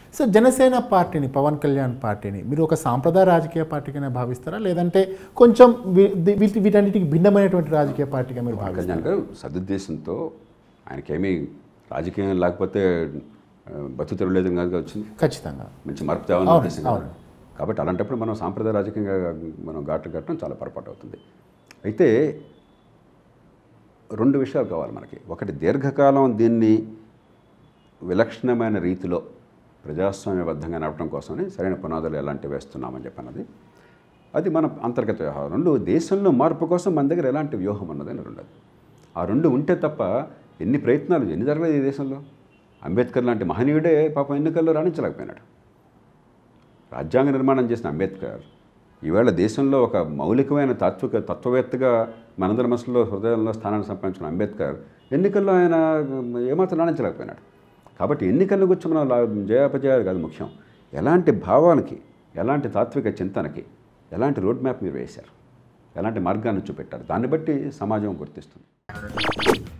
So Janasena పార్టీని పవన్ కళ్యాణ్ పార్టీని మీరు ఒక సాంప్రదాయ రాజకీయ పార్టీగానే భావిస్తారా లేదంటే కొంచెం వీ- ది- వీటి వీటన్నిటికి భిన్నమైనటువంటి రాజకీయ పార్టీగా మీరు భావిస్తారా కళ్యాణ్ గారు సదుద్దేశంతో ఆయనకేమీ రాజకీయం లేకపోతే ఆ, బతుకు లేదు కాదు వచ్చింది ఖచ్చితంగా మంచి మార్పు తేవాలని అవును, ఉద్దేశం కదా. అవును. కాబట్టి అలాంటప్పుడు మనం సాంప్రదాయ రాజకీయంగా మనం ఘాట్లు కట్టడం చాలా పొరపాటు అవుతుంది అయితే రెండు విషయాలు కావాలి మనకి ఒకటి దీర్ఘకాలం దీన్ని విలక్షణమైన రీతిలో ప్రజాస్వామ్యబద్ధంగా నడపడం కోసమని సరైన పునాదులు ఎలాంటివి వేస్తున్నామని చెప్పన్నది అది మన అంతర్గత వ్యవహారం రెండు దేశంలో మార్పు కోసం మన దగ్గర ఎలాంటి వ్యూహం ఉన్నదని రెండోది ఆ రెండు ఉంటే తప్ప ఎన్ని ప్రయత్నాలు ఎన్ని జరగలేదు ఈ దేశంలో అంబేద్కర్ లాంటి మహనీయుడే పాపం ఎన్నికల్లో రాణించలేకపోయినాడు రాజ్యాంగ నిర్మాణం చేసిన అంబేద్కర్ ఈవేళ దేశంలో ఒక మౌలికమైన తాత్విక తత్వవేత్తగా మనందరి మనసులో హృదయంలో స్థానాన్ని సంపాదించుకున్న అంబేద్కర్ ఎన్నికల్లో ఆయన ఏమాత్రం రాణించలేకపోయినాడు కాబట్టి ఎన్నికల గురించి మనం లా- జయాపజయాలు కాదు ముఖ్యం ఎలాంటి భావానికి ఎలాంటి తాత్విక చింతనకి ఎలాంటి రోడ్ మ్యాప్ మీరు వేశారు ఎలాంటి మార్గాన్ని చూపెట్టారు దాన్ని బట్టి సమాజం గుర్తిస్తుంది